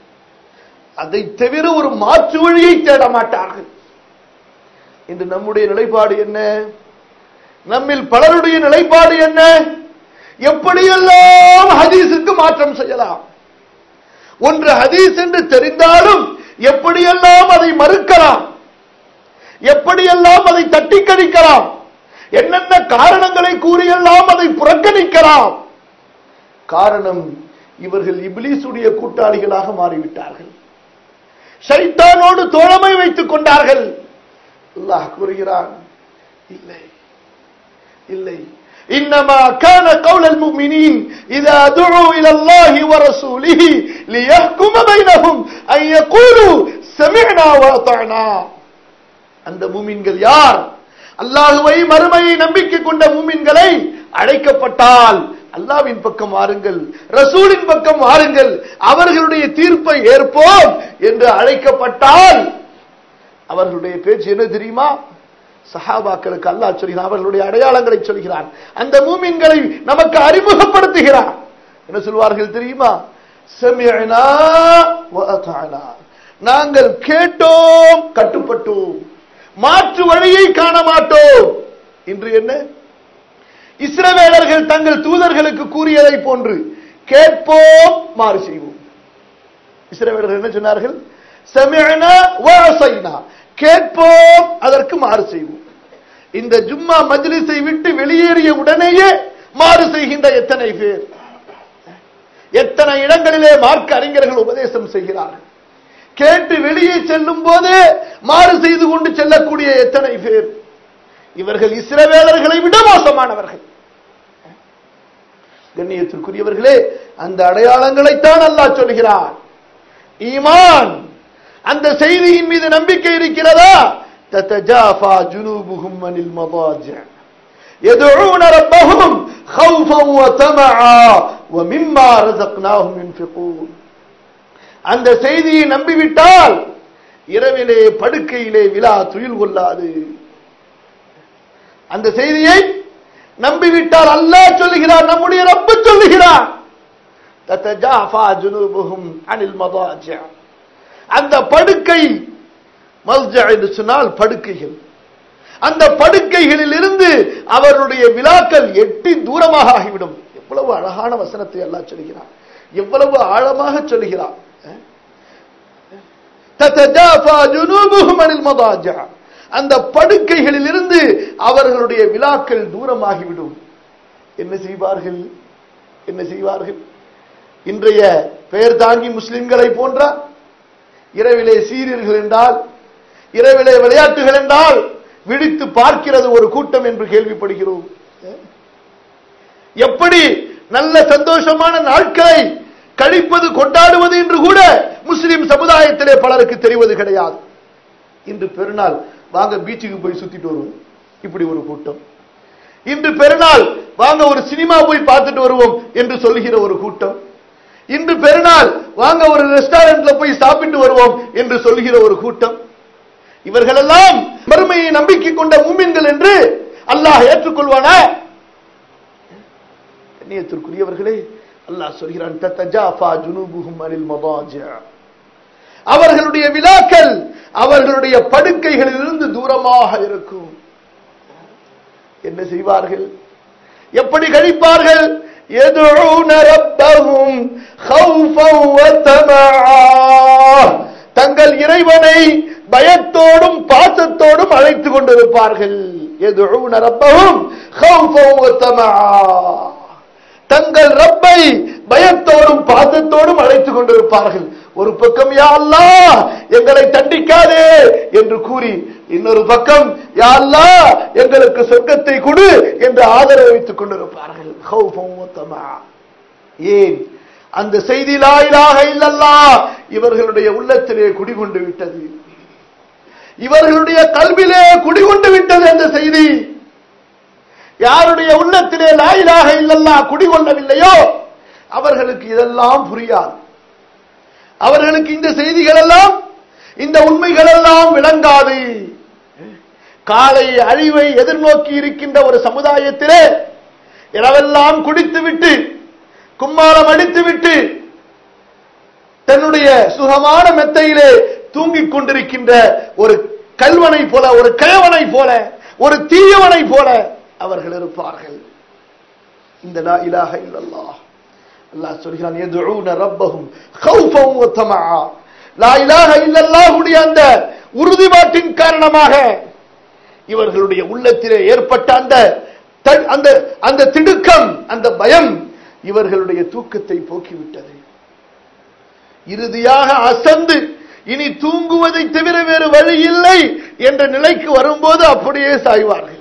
அதை தவிர ஒரு மாற்று வழியை தேட மாட்டார்கள் இன்று நம்முடைய நிலைப்பாடு என்ன நம்மில் பலருடைய நிலைப்பாடு என்ன எப்படியெல்லாம் ஹதீஸுக்கு மாற்றம் செய்யலாம் ஒன்று ஹதீஸ் என்று தெரிந்தாலும் எப்படியெல்லாம் அதை மறுக்கலாம் எப்படியெல்லாம் அதை தட்டி கழிக்கலாம் என்னென்ன காரணங்களை கூறியெல்லாம் அதை புறக்கணிக்கலாம் காரணம் இவர்கள் இபிலிசுடைய கூட்டாளிகளாக மாறிவிட்டார்கள் ஷைத்தானோடு தோழமை வைத்துக் கொண்டார்கள் அல்லாஹ் கூறுகிறான் இல்லை இல்லை إنما كان قول المؤمنين إذا دعوا إلى الله ورسوله ليحكم بينهم أن يقولوا سمعنا وأطعنا அந்த மூமின்கள் யார் அல்லாஹுவை மறுமையை நம்பிக்கை கொண்ட மூமின்களை அழைக்கப்பட்டால் அல்லாவின் பக்கம் வாருங்கள் ரசூலின் பக்கம் வாருங்கள் அவர்களுடைய தீர்ப்பை ஏற்போம் என்று அழைக்கப்பட்டால் அவர்களுடைய பேச்சு என்ன தெரியுமா சஹாபாக்களுக்கு அல்லாஹ் சொல்கிறான் அவர்களுடைய அடையாளங்களை சொல்கிறான் அந்த மூமின்களை நமக்கு அறிமுகப்படுத்துகிறான் என்ன சொல்வார்கள் தெரியுமா சமிஅனா வ அதானா நாங்கள் கேட்டோம் கட்டுப்பட்டோம் மாற்று வழியை காண மாட்டோம் இன்று என்ன இஸ்ரவேலர்கள் தங்கள் தூதர்களுக்கு கூறியதை போன்று கேட்போம் மாறு செய்வோம் இஸ்ரவேலர்கள் என்ன சொன்னார்கள் சமிஅனா வ அஸைனா கேட்போம் அதற்கு மாறு செய்வோம் இந்த ஜும்மா மஜ்லிஸை விட்டு வெளியேறிய உடனேயே மாறு செய்கின்ற எத்தனை பேர் எத்தனை இடங்களிலே மார்க்க அறிஞர்கள் உபதேசம் செய்கிறார்கள் கேட்டு வெளியே செல்லும் போதே மாறு செய்து கொண்டு செல்லக்கூடிய எத்தனை பேர் இவர்கள் இஸ்ரவேலர்களை விட மோசமானவர்கள் கண்ணியத்திற்குரியவர்களே அந்த அடையாளங்களைத்தான் அல்லாஹ் சொல்கிறார் ஈமான் அந்த செய்தியின் மீது நம்பிக்கை இருக்கிறதா تتجافى جنوبهم عن المضاجع يدعون ربهم خوفا وطمعا ومما رزقناهم ينفقون அந்த செய்தியை நம்பிவிட்டால் இரவிலே படுக்கையிலே விழா துயில் கொள்ளாது அந்த செய்தியை நம்பிவிட்டால் அல்லாஹ் சொல்லுகிறார் நம்முடைய ரப்பு சொல்லுகிறார் تتجافى جنوبهم عن المضاجع அந்த படுக்கை மல்ஜா என்று சொன்னால் படுக்கைகள் அந்த படுக்கைகளில் இருந்து அவருடைய விழாக்கள் எட்டி தூரமாக ஆகிவிடும் எவ்வளவு அழகான வசனத்தை எல்லாம் சொல்கிறார் எவ்வளவு ஆழமாக சொல்கிறார் تتجافى جنوبهم عن المضاجع அந்த படுக்கைகளில் இருந்து அவர்களுடைய விழாக்கள் தூரமாகிவிடும் என்ன செய்வார்கள் என்ன செய்வார்கள் இன்றைய பெயர் தாங்கி முஸ்லிம்களை போன்ற இரவிலே சீரியர்கள் என்றால் இரவிலே விளையாட்டுகள் என்றால் விழித்து பார்க்கிறது ஒரு கூட்டம் என்று கேள்விப்படுகிறோம் எப்படி நல்ல சந்தோஷமான நாட்களை கழிப்பது கொண்டாடுவது என்று கூட முஸ்லிம் சமுதாயத்திலே பலருக்கு தெரிவது கிடையாது இன்று பெருநாள் வாங்க பீச்சுக்கு போய் சுத்திட்டு வருவோம் இப்படி ஒரு கூட்டம் இன்று பெருநாள் வாங்க ஒரு சினிமா போய் பார்த்துட்டு வருவோம் என்று சொல்லுகிற ஒரு கூட்டம் இன்று பெருநாள் வாங்க ஒரு ரெஸ்டாரண்ட்ல போய் சாப்பிட்டு வருவோம் என்று சொல்லுகிற ஒரு கூட்டம் இவர்களெல்லாம் மறுமையை நம்பிக்கை கொண்ட மூமின்கள் என்று அல்லாஹ் ஏற்றுக்கொள்வானா கண்ணியத்திற்குரியவர்களே அல்லாஹ் சொல்கிறான் தத்தஜாஃபா ஜுனூபுஹும் அனில் மதாஜிஅ அவர்களுடைய விழாக்கள் அவர்களுடைய படுக்கைகளிலிருந்து தூரமாக இருக்கும் என்ன செய்வார்கள் எப்படி கழிப்பார்கள் يدعون ربهم خوفا وطمعا தங்கள் இறைவனை பயத்தோடும் பாசத்தோடும் அழைத்து கொண்டிருப்பார்கள் يدعون ربهم خوفا وطمعا தங்கள் ரப்பை பயத்தோடும் பாசத்தோடும் அழைத்துக் கொண்டிருப்பார்கள் ஒரு பக்கம் யா அல்லாஹ் எங்களை தண்டிக்காதே என்று கூறி இன்னொரு பக்கம் யா அல்லாஹ் எங்களுக்கு சொர்க்கத்தை கொடு என்று ஆதரவு வைத்துக் கொண்டிருப்பார்கள் ஹௌஃபம் வ தமஆ. ஏன் அந்த செய்தி லா இலாஹ இல்லல்லாஹ் இவர்களுடைய உள்ளத்திலே குடிகொண்டு விட்டது இவர்களுடைய கல்விலே குடிகொண்டு விட்டது அந்த செய்தி யாருடைய உள்ளத்திலே லாயிலாக இல்லல்லா குடிகொள்ளவில்லையோ அவர்களுக்கு இதெல்லாம் புரியாது அவர்களுக்கு இந்த செய்திகள் எல்லாம் இந்த உண்மைகள் எல்லாம் விளங்காது காலை அழிவை எதிர்நோக்கி இருக்கின்ற ஒரு சமுதாயத்திலே இரவெல்லாம் குடித்துவிட்டு கும்மாளம் அடித்துவிட்டு தன்னுடைய சுகமான மெத்தையிலே தூங்கிக் கொண்டிருக்கின்ற ஒரு கல்வனை போல ஒரு கிழவனை போல ஒரு தீயவனை போல அவர்கள் இருப்பார்கள் இந்த லா இலாஹ இல்லல்லாஹ் அல்லாஹ் சொல்கிறான் யதுஊன ரப்பஹும் கௌஃபன் வ தமஆ லா இலாஹ இல்லல்லாஹுடைய அந்த உறுதிப்பாட்டின் காரணமாக இவர்களுடைய உள்ளத்திலே ஏற்பட்ட அந்த த- அந்த அந்த திடுக்கம் அந்த பயம் இவர்களுடைய தூக்கத்தை போக்கிவிட்டது இறுதியாக அசந்து இனி தூங்குவதை தவிர வேறு வழி இல்லை என்ற நிலைக்கு வரும்போது அப்படியே சாய்வார்கள்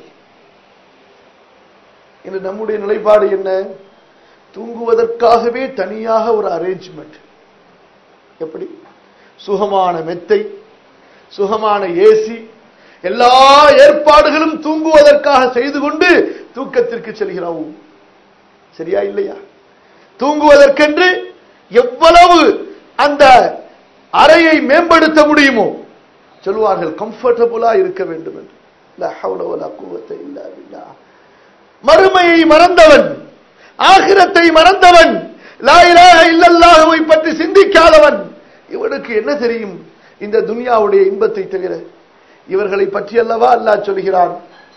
இன்று நம்முடைய நிலைப்பாடு என்ன தூங்குவதற்காகவே தனியாக ஒரு அரேஞ்ச்மெண்ட் எப்படி சுகமான மெத்தை சுகமான ஏசி எல்லா ஏற்பாடுகளும் தூங்குவதற்காக செய்து கொண்டு தூக்கத்திற்கு செல்கிறோம் சரியா இல்லையா தூங்குவதற்கென்று எவ்வளவு அந்த அறையை மேம்படுத்த முடியுமோ சொல்வார்கள் கம்ஃபர்டபுளா இருக்க வேண்டும் என்று லா ஹவ்ல வலா குவத்த இல்லா பில்லாஹ். மறுமையை மறந்தவன் ஆகிரத்தை மறந்தவன் லா இலாஹ இல்லல்லாஹுவை பற்றி சிந்திக்காதவன் இவனுக்கு என்ன தெரியும் இந்த துனியாவுடைய இன்பத்தை தவிர இவர்களை பற்றி அல்லவா அல்லாஹ் சொல்கிறான்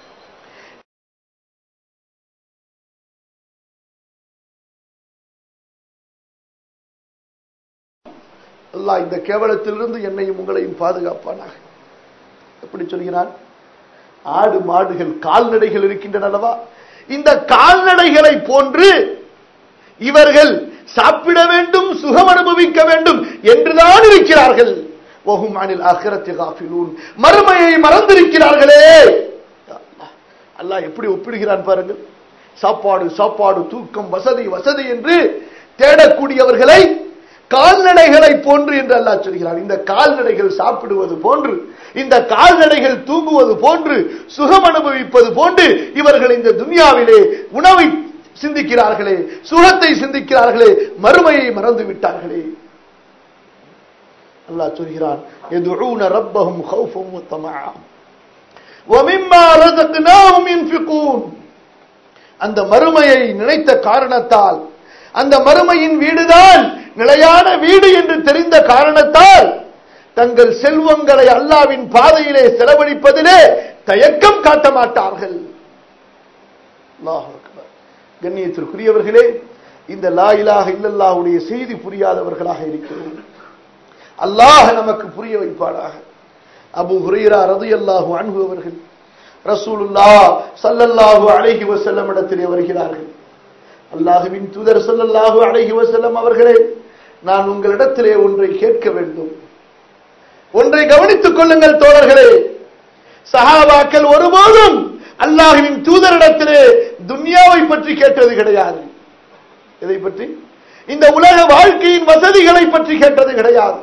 அல்லாஹ் இந்த கேவலத்திலிருந்து என்னையும் உங்களையும் பாதுகாப்பானாக எப்படி சொல்கிறான் ஆடு மாடுகள் கால்நடைகள் இருக்கின்றன அல்லவா இந்த கால்நடைகளை போன்று இவர்கள் சாப்பிட வேண்டும் சுகம் அனுபவிக்க வேண்டும் என்றுதான் இருக்கிறார்கள் ஒஹும் அனில் அஹ்ரத்தி காஃபிலூன் மறுமையை மறந்திருக்கிறார்களே அல்லாஹ். அல்லாஹ் எப்படி ஒப்பிடுகிறான் பாருங்கள் சாப்பாடு சாப்பாடு தூக்கம் வசதி வசதி என்று தேடக்கூடியவர்களை கால்நடைகளை போன்று என்று அல்லாஹ் சொல்கிறான் இந்த கால்நடைகள் சாப்பிடுவது போன்று இந்த கால்நடைகள் தூங்குவது போன்று சுகம் அனுபவிப்பது போன்று இவர்கள் இந்த துன்யாவிலே உணவை சிந்திக்கிறார்களே சுகத்தை சிந்திக்கிறார்களே மறுமையை மறந்து விட்டார்களே அல்லாஹ் சொல்கிறான் يدعون ربهم خوفا وطمعا ومما رزقناهم ينفقون அந்த மறுமையை நினைத்த காரணத்தால் அந்த மறுமையின் வீடுதான் நிலையான வீடு என்று தெரிந்த காரணத்தால் தங்கள் செல்வங்களை அல்லாவின் பாதையிலே செலவழிப்பதிலே தயக்கம் காட்ட மாட்டார்கள் அல்லாஹ் அக்பர். கண்ணியத்திற்குரியவர்களே இந்த லா இலாஹ இல்லல்லாஹுடைய செய்தி புரியாதவர்களாக இருக்கிறோம் அல்லாஹ் நமக்கு புரிய வைப்பாடாக அபு ஹுரைரா ரலியல்லாஹு அன்ஹு அவர்கள் ரசூலுல்லாஹ் ஸல்லல்லாஹு அலைஹி வஸல்லம் இடத்திலே வருகிறார்கள் அல்லாஹுவின் தூதர் ஸல்லல்லாஹு அலைஹி வஸல்லம் அவர்களே நான் உங்களிடத்திலே ஒன்றை கேட்க வேண்டும் ஒன்றை கவனித்துக் கொள்ளுங்கள் தோழர்களே சஹாபாக்கள் ஒருபோதும் அல்லாஹுவின் தூதரிடத்திலே துன்யாவை பற்றி கேட்டது கிடையாது இதை பற்றி இந்த உலக வாழ்க்கையின் வசதிகளை பற்றி கேட்டது கிடையாது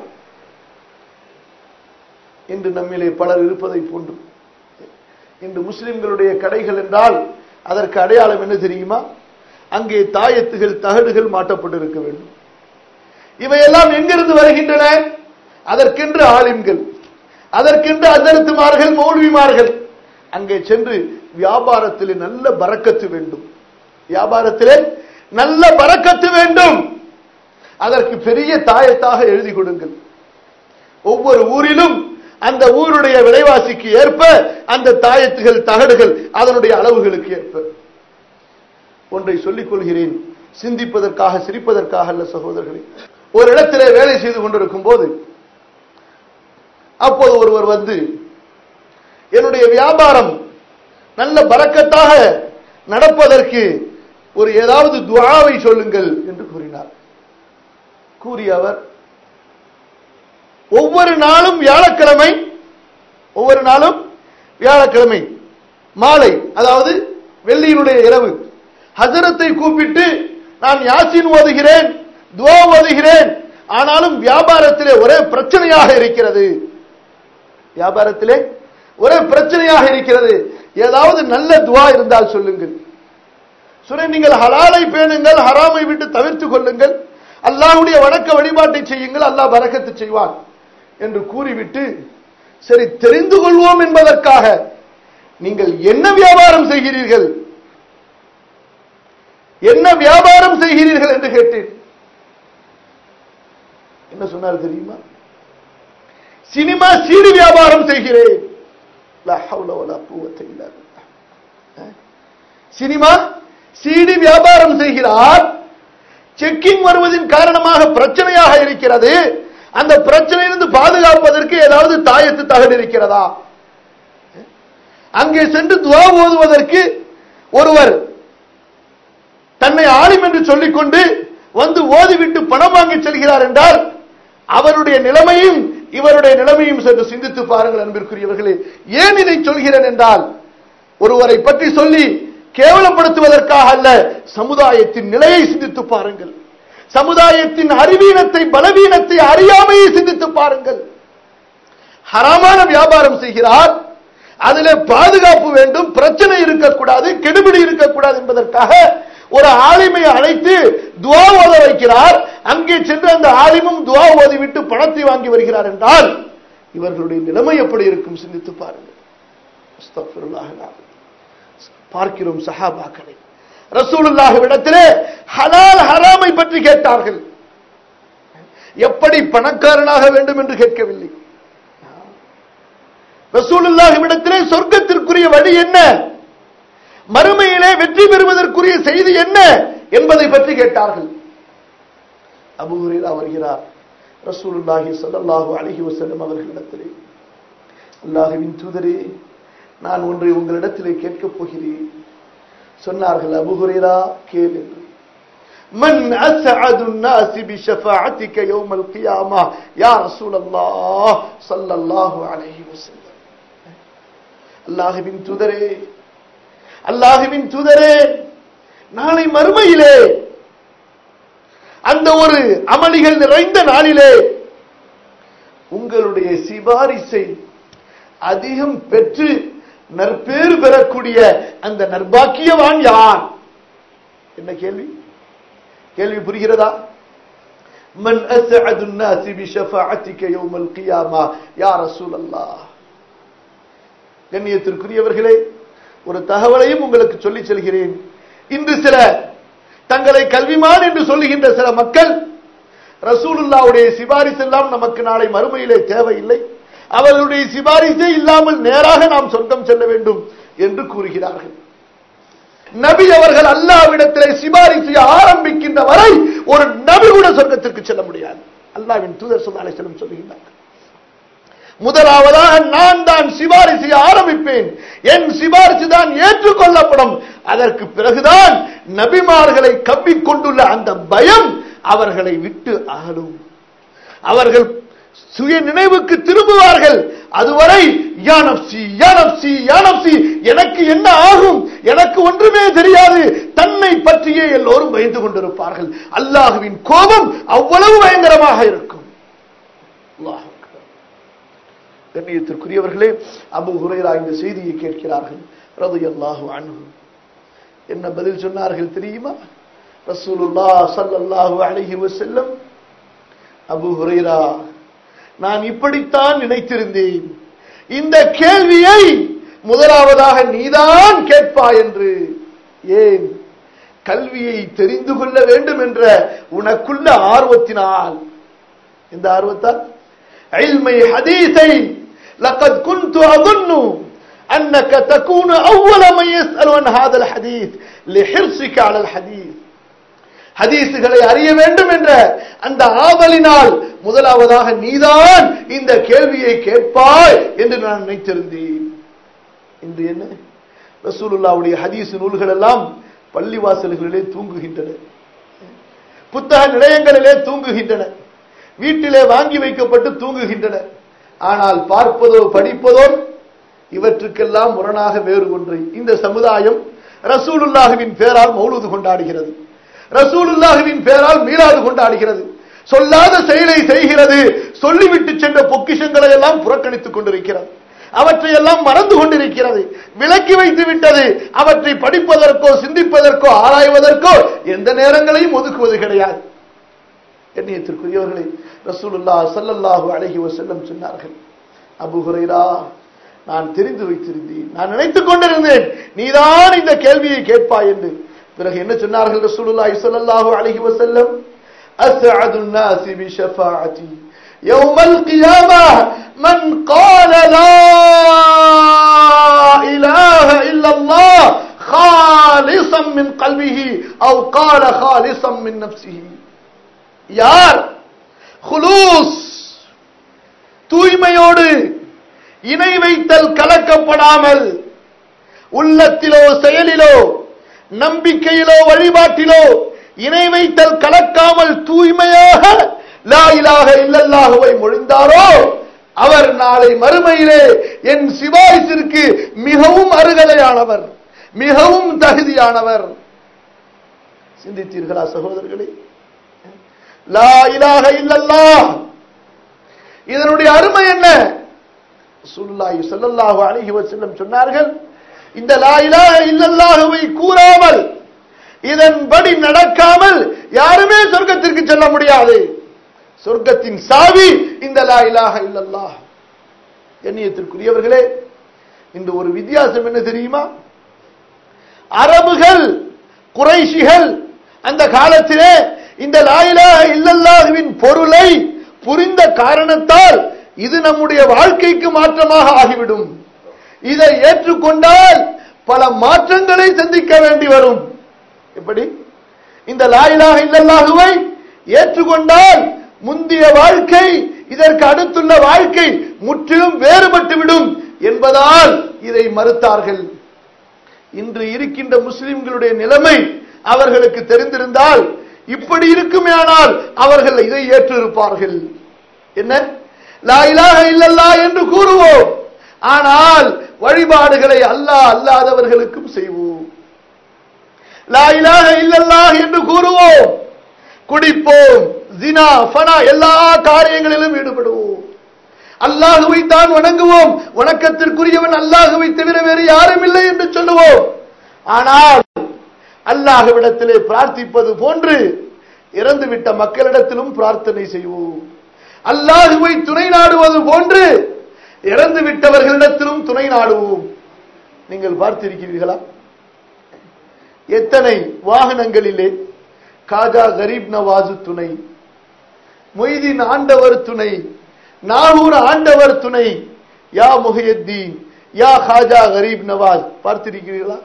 இன்று நம்மிலே பலர் இருப்பதை போன்று இன்று முஸ்லிம்களுடைய கடைகள் என்றால் அதற்கு அடையாளம் என்ன தெரியுமா அங்கே தாயத்துகள் தகடுகள் மாட்டப்பட்டிருக்க வேண்டும் இவையெல்லாம் எங்கிருந்து வருகின்றன அதற்கென்று ஆலிம்கள் அதற்கென்று அஜரத்துமார்கள் மௌல்விமார்கள் அங்கே சென்று வியாபாரத்திலே நல்ல பறக்கத்து வேண்டும் வியாபாரத்திலே நல்ல பறக்கத்து வேண்டும் அதற்கு பெரிய தாயத்தாக எழுதி கொடுங்கள் ஒவ்வொரு ஊரிலும் அந்த ஊருடைய விலைவாசிக்கு ஏற்ப அந்த தாயத்துகள் தகடுகள் அதனுடைய அளவுகளுக்கு ஏற்ப ஒன்றை சொல்லிக் கொள்கிறேன் சிந்திப்பதற்காக சிரிப்பதற்காக அல்ல சகோதரர்களே ஒரு இடத்திலே வேலை செய்து கொண்டிருக்கும் போது அப்போது ஒருவர் வந்து என்னுடைய வியாபாரம் நல்ல பறக்கத்தாக நடப்பதற்கு ஒரு ஏதாவது துஆவை சொல்லுங்கள் என்று கூறினார் கூறிய அவர் ஒவ்வொரு நாளும் வியாழக்கிழமை ஒவ்வொரு நாளும் வியாழக்கிழமை மாலை அதாவது வெள்ளியினுடைய இரவு ஹசரத்தை கூப்பிட்டு நான் யாசின் ஓதுகிறேன் துவா ஓதுகிறேன் ஆனாலும் வியாபாரத்திலே ஒரே பிரச்சனையாக இருக்கிறது வியாபாரத்திலே ஒரே பிரச்சனையாக இருக்கிறது ஏதாவது நல்ல துவா இருந்தால் சொல்லுங்கள் சுரை நீங்கள் ஹலாலை பேணுங்கள் ஹராமை விட்டு தவிர்த்து கொள்ளுங்கள் அல்லாஹ்வுடைய வணக்க வழிபாட்டை செய்யுங்கள் அல்லாஹ் பரக்கத்து செய்வான் என்று கூறிவிட்டு சரி தெரிந்து கொள்வோம் என்பதற்காக நீங்கள் என்ன வியாபாரம் செய்கிறீர்கள் என்ன வியாபாரம் செய்கிறீர்கள் என்று கேட்டேன் என்ன சொன்னார் தெரியுமா சினிமா சீடி வியாபாரம் செய்கிறேன் லா ஹவ்ல வலா குவத்த இல்லா பில்லாஹ். அஹ்? சினிமா சீடி வியாபாரம் செய்கிறார் செக்கிங் வருவதின் காரணமாக பிரச்சனையாக இருக்கிறது அந்த பிரச்சனையிலிருந்து பாதுகாப்பதற்கு ஏதாவது தாயத்து தகடு இருக்கிறதா அங்கே சென்று துவா ஓதுவதற்கு ஒருவர் தன்னை ஆலிம் என்று சொல்லிக்கொண்டு வந்து ஓதிவிட்டு பணம் வாங்கி செல்கிறார் என்றால் அவருடைய நிலைமையும் இவருடைய நிலைமையும் சற்று சிந்தித்து பாருங்கள் அன்பிற்குரியவர்களே ஏன் இதை சொல்கிறேன் என்றால் ஒருவரை பற்றி சொல்லி கேவலப்படுத்துவதற்காக அல்ல சமுதாயத்தின் நிலையை சிந்தித்து பாருங்கள் சமுதாயத்தின் அறிவீனத்தை பலவீனத்தை அறியாமையை சிந்தித்து பாருங்கள் ஹராமான வியாபாரம் செய்கிறார் அதிலே பாதுகாப்பு வேண்டும் பிரச்சனை இருக்கக்கூடாது கெடுபிடி இருக்கக்கூடாது என்பதற்காக ஒரு ஆலிமை அழைத்து துவா ஓத வைக்கிறார் அங்கே சென்று அந்த ஆலிமும் துவா ஓதிவிட்டு பணத்தை வாங்கி வருகிறார் என்றால் இவர்களுடைய நிலைமை எப்படி இருக்கும் சிந்தித்து பாருங்கள் அஸ்தக்ஃபிருல்லாஹ் அல்-அலீம். பார்க்கிறோம் சஹாபாக்களை ரசூலுல்லாஹ்விடத்திலே ஹலால் ஹராமை பற்றி கேட்டார்கள் எப்படி பணக்காரனாக வேண்டும் என்று கேட்கவில்லை ரசூலுல்லாஹ்விடத்திலே சொர்க்கத்திற்குரிய வழி என்ன மறுமையிலே வெற்றி பெறுவதற்குரிய செய்தி என்ன என்பதை பற்றி கேட்டார்கள் அபூ ஹுரைரா வருகிறார் ரசூலுல்லாஹி ஸல்லல்லாஹு அலைஹி வஸல்லம் அவர்களிடத்திலே அல்லாஹ்வின் தூதரே நான் ஒன்றை உங்களிடத்திலே கேட்கப் போகிறேன் சொன்னார்கள் அபூ ஹுரைரா கேள் என்று من أسعد الناس بشفاعتك يوم القيامة يا رسول الله صلى الله عليه وسلم அல்லாஹுவின் தூதரே அல்லாஹுவின் தூதரே நாளை மறுமையிலே அந்த ஒரு அமளிகள் நிறைந்த நாளிலே உங்களுடைய சிபாரிசை அதிகம் பெற்று நற்பேறு பெறக்கூடிய அந்த நர்பாக்கியவான் யார் என்ன கேள்வி கேள்வி புரிகிறதா من أسعد الناس بشفاعتك يوم القيامة يا رسول الله கண்ணியத்திற்குரியவர்களே ஒரு தகவலையும் உங்களுக்கு சொல்லி செல்கிறேன் இன்று சில தங்களை கல்விமான் என்று சொல்லுகின்ற சில மக்கள் ரசூலுல்லாவுடைய சிபாரிசு எல்லாம் நமக்கு நாளை மறுமையிலே தேவையில்லை அவர்களுடைய சிபாரிசே இல்லாமல் நேராக நாம் சொர்க்கம் செல்ல வேண்டும் என்று கூறுகிறார்கள் நபி அவர்கள் அல்லாவிடத்திலே சிபாரிசு ஆரம்பிக்கின்ற வரை ஒரு நபி கூட சொர்க்கத்திற்கு செல்ல முடியாது அல்லாவின் தூதர் சொல்லாலை செல்லும் சொல்லுகின்றார்கள் முதலாவதாக நான் தான் சிபாரிசை ஆரம்பிப்பேன் என் சிபாரிசு தான் ஏற்றுக்கொள்ளப்படும் அதற்கு பிறகுதான் நபிமார்களை கவ்விக்கொண்டுள்ள அந்த பயம் அவர்களை விட்டு அகலும் அவர்கள் சுய நினைவுக்கு திரும்புவார்கள் அதுவரை யானப்சி யானப்சி யானப்சி எனக்கு என்ன ஆகும் எனக்கு ஒன்றுமே தெரியாது தன்னை பற்றியே எல்லோரும் பயந்து கொண்டிருப்பார்கள் அல்லாஹுவின் கோபம் அவ்வளவு பயங்கரமாக இருக்கும் அல்லாஹ் கண்ணியத்திற்குரியவர்களே அபு ஹுரைரா இந்த செய்தியை கேட்கிறார்கள் ரலியல்லாஹு அன்ஹு என்ன பதில் சொன்னார்கள் தெரியுமா ரசூலுல்லாஹ் ஸல்லல்லாஹு அலைஹி வஸல்லம் அபு ஹுரைரா நான் இப்படித்தான் நினைத்திருந்தேன் இந்த கேள்வியை முதலாவதாக நீதான் கேட்பாய் என்று ஏன் கல்வியை தெரிந்து கொள்ள வேண்டும் என்ற உனக்குள்ள ஆர்வத்தினால் இந்த ஆர்வத்தால் علمي حديثي لقد كنت أظن أنك تكون أول من يسأل عن هذا الحديث لحرصك على الحديث ஹதீசுகளை அறிய வேண்டும் என்ற அந்த ஆவலினால் முதலாவதாக நீதான் இந்த கேள்வியை கேட்பாய் என்று நான் நினைத்திருந்தேன் இன்று என்ன ரசூலுல்லாவுடைய ஹதீஸ் நூல்கள் எல்லாம் பள்ளிவாசல்களிலே தூங்குகின்றன புத்தக நிலையங்களிலே தூங்குகின்றன வீட்டிலே வாங்கி வைக்கப்பட்டு தூங்குகின்றன ஆனால் பார்ப்பதோ படிப்பதோ இவற்றுக்கெல்லாம் முரணாக வேறு ஒன்றை இந்த சமுதாயம் ரசூலுல்லாஹுவின் பேரால் மௌலூது கொண்டாடுகிறது ரசூலுல்லாஹுவின் பேரால் மீளாது கொண்டாடுகிறது சொல்லாத செயலை செய்கிறது சொல்லிவிட்டு சென்ற பொக்கிஷங்களை எல்லாம் புறக்கணித்துக் கொண்டிருக்கிறது அவற்றையெல்லாம் மறந்து கொண்டிருக்கிறது விலக்கி வைத்து விட்டது அவற்றை படிப்பதற்கோ சிந்திப்பதற்கோ ஆராய்வதற்கோ எந்த நேரங்களையும் ஒதுக்குவது கிடையாது எண்ணியத்திற்குரியவர்களை ரசூலுல்லா சல்லல்லாஹு அலைஹி வஸல்லம் சொன்னார்கள் அபு ஹுரைரா நான் தெரிந்து வைத்திருந்தேன் நான் நினைத்துக் கொண்டிருந்தேன் நீதான் இந்த கேள்வியை கேட்பாய் என்று பிறகு என்ன சொன்னார்கள் ரசூலுல்லாஹி ஸல்லல்லாஹு அலைஹி வஸல்லம் அஸ்அது الناس بشفاعتي يوم القيامة من قال لا إله إلا الله خالصا من قلبه أو قال خالصا من نفسه யார் குலூஸ் தூய்மையோடு இணை வைத்தல் கலக்கப்படாமல் உள்ளத்திலோ செயலிலோ நம்பிக்கையிலோ வழிபாட்டிலோ இணை வைத்தல் கலக்காமல் தூய்மையாக லா இலாஹ இல்லல்லாஹுவை மொழிந்தாரோ அவர் நாளை மறுமையிலே என் சிவாயிசிற்கு மிகவும் அருகலையானவர் மிகவும் தகுதியானவர் சிந்தித்தீர்களா சகோதரர்களே லா இலாஹ இல்லல்லாஹ் இதனுடைய அருமை என்ன சுல்லாஹி ஸல்லல்லாஹு அலைஹி வஸல்லம் சொன்னார்கள் இந்த லா இலாஹ இல்லல்லாஹுவை கூறாமல் இதன்படி நடக்காமல் யாருமே சொர்க்கத்திற்கு செல்ல முடியாது சொர்க்கத்தின் சாவி இந்த லா இலாஹ இல்லல்லாஹ் எண்ணியத்திற்குரியவர்களே இந்த ஒரு வித்தியாசம் என்ன தெரியுமா அரபுகள் குறைஷிகள் அந்த காலத்திலே இந்த லாயிலாக இல்லல்லாஹுவின் பொருளை புரிந்த காரணத்தால் இது நம்முடைய வாழ்க்கைக்கு மாற்றமாக ஆகிவிடும் இதை ஏற்றுக்கொண்டால் பல மாற்றங்களை சந்திக்க வேண்டி வரும் எப்படி இந்த லாயிலாக இல்லல்லாஹுவை ஏற்றுக்கொண்டால் முந்திய வாழ்க்கை இதற்கு அடுத்துள்ள வாழ்க்கை முற்றிலும் வேறுபட்டு விடும் என்பதால் இதை மறுத்தார்கள் இன்று இருக்கின்ற முஸ்லிம்களுடைய நிலைமை அவர்களுக்கு தெரிந்திருந்தால் இப்படி இருக்குமேயானால் அவர்கள் இதை ஏற்றிருப்பார்கள் என்ன லா இலாஹ இல்லல்லா என்று கூறுவோம் ஆனால் வழிபாடுகளை அல்லாஹ் அல்லாதவர்களுக்கும் செய்வோம் லா இலாஹ இல்லல்லாஹ் என்று கூறுவோம் குடிப்போம் ஜினா ஃபனா எல்லா காரியங்களிலும் ஈடுபடுவோம் அல்லாஹுவை தான் வணங்குவோம் வணக்கத்திற்குரியவன் அல்லாஹுவை தவிர வேறு யாரும் இல்லை என்று சொல்லுவோம் ஆனால் அல்லாஹுவிடத்திலே பிரார்த்திப்பது போன்று இறந்துவிட்ட மக்களிடத்திலும் பிரார்த்தனை செய்வோம் அல்லாஹுவை துணை நாடுவது போன்று இறந்து விட்டவர்களிடத்திலும் துணை நாடுவோம் நீங்கள் பார்த்திருக்கிறீர்களா எத்தனை வாகனங்களிலே காஜா கரீப் நவாசு துணை மொய்தீன் ஆண்டவர் துணை நாகூர் ஆண்டவர் துணை யா முஹியத்தீன் யா காஜா கரீப் நவாஸ் பார்த்திருக்கிறீர்களா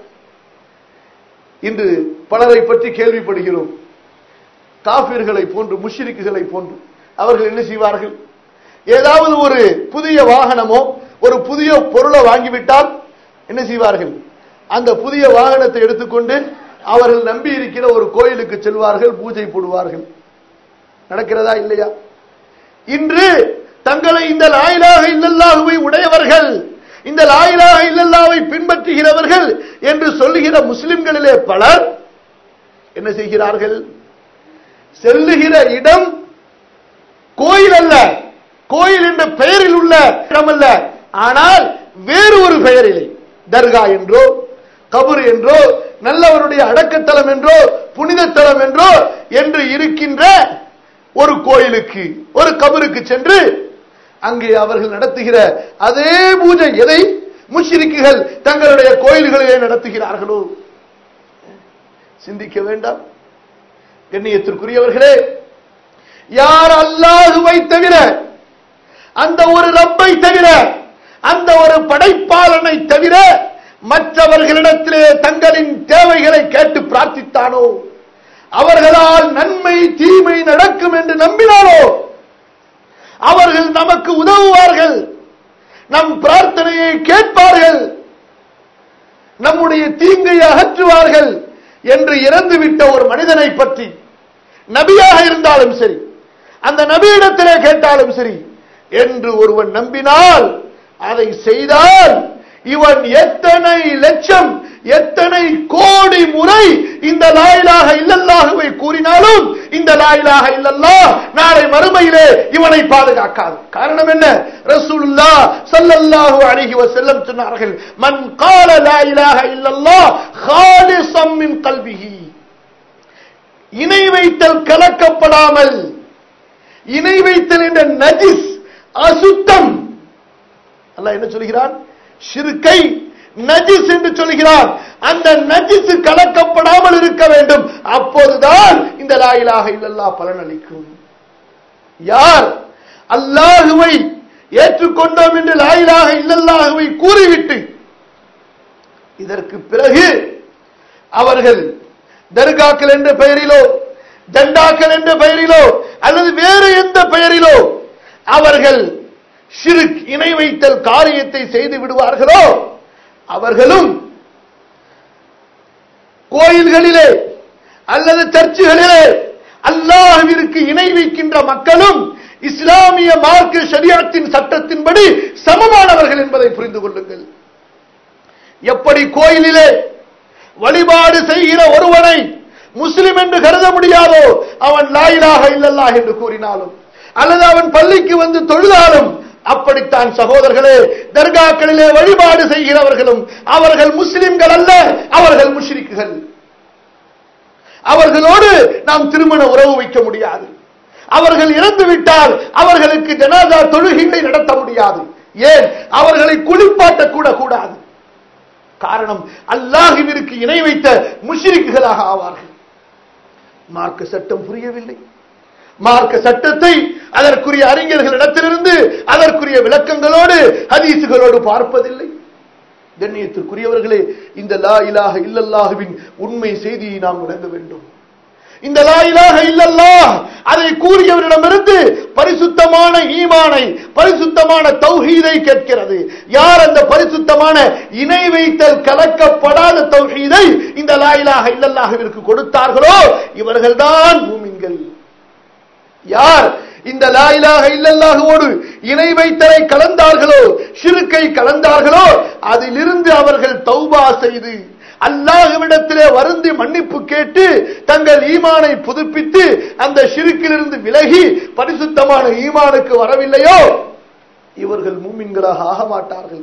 இன்று பலரை பற்றி கேள்விப்படுகிறோம் காபிர்களை போன்று முஷ்ரிக்குகளை போன்று அவர்கள் என்ன செய்வார்கள் ஏதாவது ஒரு புதிய வாகனமோ ஒரு புதிய பொருளை வாங்கிவிட்டால் என்ன செய்வார்கள் அந்த புதிய வாகனத்தை எடுத்துக்கொண்டு அவர்கள் நம்பி இருக்கிற ஒரு கோயிலுக்கு செல்வார்கள் பூஜை போடுவார்கள் நடக்கிறதா இல்லையா இன்று தங்களை இந்த லாயிலாக இல்லல்லாஹுவை உடையவர்கள் இந்த லாயிலாக இல்லல்லாவை பின்பற்றுகிறவர்கள் என்று சொல்லுகிற முஸ்லிம்களிலே பலர் என்ன செய்கிறார்கள் செல்லுகிற இடம் கோயில் அல்ல கோயில் என்ற பெயரில் உள்ள இடம் அல்ல ஆனால் வேறு ஒரு பெயரிலே தர்கா என்றோ கபர் என்றோ நல்லவருடைய அடக்கத்தலம் என்றோ புனித தலம் என்றோ என்று இருக்கின்ற ஒரு கோயிலுக்கு ஒரு கபருக்கு சென்று அங்கே அவர்கள் நடத்துகிற அதே பூஜை எதை முஷ்ரிக்குகள் தங்களுடைய கோயில்களிலே நடத்துகிறார்களோ சிந்திக்க வேண்டாம் கண்ணியத்திற்குரியவர்களே யார் அல்லாஹுவை தவிர அந்த ஒரு ரப்பை தவிர அந்த ஒரு படைப்பாளனை தவிர மற்றவர்களிடத்திலே தங்களின் தேவைகளை கேட்டு பிரார்த்தித்தானோ அவர்களால் நன்மை தீமை நடக்கும் என்று நம்பினாலோ அவர்கள் நமக்கு உதவுவார்கள் நம் பிரார்த்தனையை கேட்பார்கள் நம்முடைய தீங்கை அகற்றுவார்கள் என்று இறந்துவிட்ட ஒரு மனிதனை பற்றி நபியாக இருந்தாலும் சரி அந்த நபியிடத்திலே கேட்டாலும் சரி என்று ஒருவன் நம்பினால் அதை செய்தால் இவன் எத்தனை லட்சம் எத்தனை கோடி முறை இந்த லாயிலாக இல்லல்லாகவை கூறினாலும் இந்த லாயிலாக இல்லல்லா நாளை மறுமையிலே இவனை பாதுகாக்காது காரணம் என்ன ரசூலுல்லா ஸல்லல்லாஹு அலைஹி வஸல்லம் சொன்னார்கள் மன் قال لا اله الا الله خالصا من قلبه இணை வைத்தல் கலக்கப்படாமல் இணை வைத்தல் என்ற நஜிஸ் அசுத்தம் அல்லாஹ் என்ன சொல்கிறான் ஷிருக்கை நஜிஸ் என்று சொல்கிறான் அந்த நஜிஸ் கலக்கப்படாமல் இருக்க வேண்டும் அப்போதுதான் இந்த லாயிலாக இல்லல்லா பலனளிக்கும் யார் அல்லாஹுவை ஏற்றுக்கொண்டோம் என்று லாயிலாக இல்லல்லாஹுவை கூறிவிட்டு இதற்கு பிறகு அவர்கள் தர்காக்கள் என்ற பெயரிலோ தண்டாக்கள் என்ற பெயரிலோ அல்லது வேறு எந்த பெயரிலோ அவர்கள் ஷிருக் இணை வைத்தல் காரியத்தை செய்து விடுவார்களோ அவர்களும் கோயில்களிலே அல்லது சர்ச்சுகளிலே அல்லாஹ்விற்கு இணை வைக்கின்ற மக்களும் இஸ்லாமிய மார்க்க ஷரியத்தின் சட்டத்தின்படி சமமானவர்கள் என்பதை புரிந்து கொள்ளுங்கள் எப்படி கோயிலிலே வழிபாடு செய்கிற ஒருவனை முஸ்லிம் என்று கருத முடியாதோ அவன் லாயிலாக இல்லல்லாஹ் என்று கூறினாலும் அல்லது அவன் பள்ளிக்கு வந்து தொழுதாலும் அப்படித்தான் சகோதரர்களே தர்காக்களிலே வழிபாடு செய்கிறவர்களும் அவர்கள் முஸ்லிம்கள் அல்ல அவர்கள் முஷ்ரிக்குகள் அவர்களோடு நாம் திருமண உறவு வைக்க முடியாது அவர்கள் இறந்து விட்டால் அவர்களுக்கு ஜனாதா தொழுகைகளை நடத்த முடியாது ஏன் அவர்களை குளிப்பாட்ட கூட கூடாது காரணம் அல்லாஹுவிற்கு இணை வைத்த முஷ்ரிக்குகளாக ஆவார்கள் மார்க்க சட்டம் புரியவில்லை மார்க்க சட்டத்தை அதற்குரிய அறிஞர்களிடத்திலிருந்து அதற்குரிய விளக்கங்களோடு ஹதீசுகளோடு பார்ப்பதில்லை கண்ணியத்திற்குரியவர்களே இந்த லா இலாஹ இல்லல்லாஹுவின் உண்மை செய்தியை நாம் விளங்க வேண்டும் இந்த லா இலாஹ இல்லல்லாஹ் அதை கூறியவரிடமிருந்து பரிசுத்தமான ஈமானை பரிசுத்தமான தௌஹீதை கேட்கிறது யார் அந்த பரிசுத்தமான இணை வைத்தல் கலக்கப்படாத தௌஹீதை இந்த லா இலாஹ இல்லல்லாஹுவிற்கு கொடுத்தார்களோ இவர்கள்தான் மூமின்கள் யார் இந்த லாயிலாக இல்லல்லாகவோடு இணை வைத்தலை கலந்தார்களோ ஷிருக்கை கலந்தார்களோ அதிலிருந்து அவர்கள் தௌபா செய்து அல்லாஹுவிடத்திலே வருந்தி மன்னிப்பு கேட்டு தங்கள் ஈமானை புதுப்பித்து அந்த ஷிருக்கிலிருந்து விலகி பரிசுத்தமான ஈமானுக்கு வரவில்லையோ இவர்கள் மூமின்களாக ஆக மாட்டார்கள்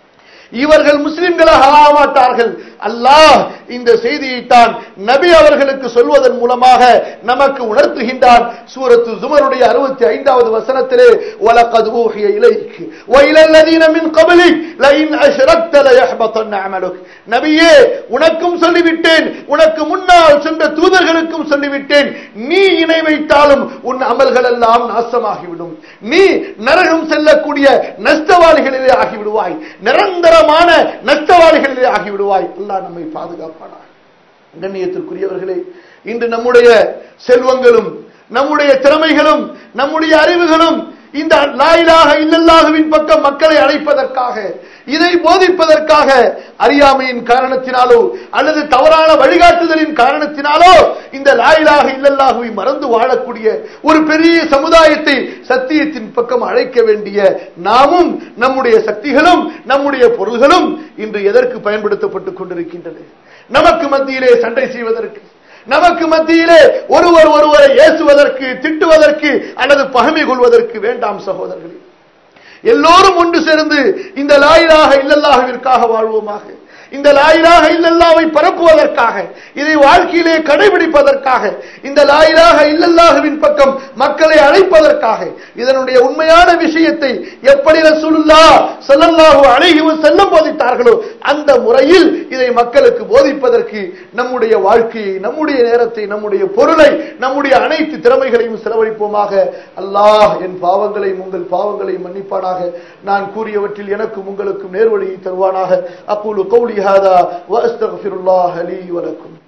இவர்கள் முஸ்லிம்களாக ஆக மாட்டார்கள் அல்லாஹ் இந்த செய்தியைத்தான் நபி அவர்களுக்கு சொல்வதன் மூலமாக நமக்கு உணர்த்துகின்றான் சூரத்து ஜுமருடைய அறுபத்தி ஐந்தாவது வசனத்திலே وَلَقَدْ أُوحِيَ إِلَيْكَ وَإِلَى الَّذِينَ مِنْ قَبْلِكَ لَئِنْ أَشْرَكْتَ لَيَحْبَطَنَّ عَمَلُكَ நபியே உனக்கும் சொல்லிவிட்டேன் உனக்கு முன்னால் சென்ற தூதர்களுக்கும் சொல்லிவிட்டேன் நீ இணை வைத்தாலும் உன் அமல்கள் எல்லாம் நாசமாகிவிடும் நீ நரகம் செல்லக்கூடிய நஷ்டவாளிகளிலே ஆகிவிடுவாய் நிரந்தரமான நஷ்டவாளிகளிலே ஆகிவிடுவாய் அல்லாஹ் நம்மை பாதுகாப்பானார் கண்ணியத்திற்குரியவர்களே இன்று நம்முடைய செல்வங்களும் நம்முடைய திறமைகளும் நம்முடைய அறிவுகளும் இந்த லாயிலாக இல்லல்லாஹுவின் பக்கம் மக்களை அழைப்பதற்காக இதை போதிப்பதற்காக அறியாமையின் காரணத்தினாலோ அல்லது தவறான வழிகாட்டுதலின் காரணத்தினாலோ இந்த லாயிலாக இல்லல்லாஹுவை மறந்து வாழக்கூடிய ஒரு பெரிய சமுதாயத்தை சத்தியத்தின் பக்கம் அழைக்க வேண்டிய நாமும் நம்முடைய சக்திகளும் நம்முடைய பொருள்களும் இன்று எதற்கு பயன்படுத்தப்பட்டுக் கொண்டிருக்கின்றன நமக்கு மத்தியிலே சண்டை செய்வதற்கு நமக்கு மத்தியிலே ஒருவர் ஒருவரை ஏசுவதற்கு திட்டுவதற்கு அல்லது பகமை கொள்வதற்கு வேண்டாம் சகோதரர்களே எல்லோரும் ஒன்று சேர்ந்து இந்த லாயிலாக இல்லல்லாஹவிற்காக வாழ்வோமாக இந்த லாயிலாக இல்லல்லாவை பரப்புவதற்காக இதை வாழ்க்கையிலே கடைபிடிப்பதற்காக இந்த லாயிலாக இல்லல்லாஹுவின் பக்கம் மக்களை அழைப்பதற்காக இதனுடைய உண்மையான விஷயத்தை எப்படி ரசூலுல்லா ஸல்லல்லாஹு அலைஹி வஸல்லம் போதித்தார்களோ அந்த முறையில் இதை மக்களுக்கு போதிப்பதற்கு நம்முடைய வாழ்க்கையை நம்முடைய நேரத்தை நம்முடைய பொருளை நம்முடைய அனைத்து திறமைகளையும் செலவழிப்போமாக அல்லாஹ் என் பாவங்களையும் உங்கள் பாவங்களையும் மன்னிப்பானாக நான் கூறியவற்றில் எனக்கும் உங்களுக்கும் நேர்வழியை தருவானாக அக்கூலு கௌலி ஹாதா வஅஸ்தக்ஃபிருல்லாஹ லீ வலக்கும்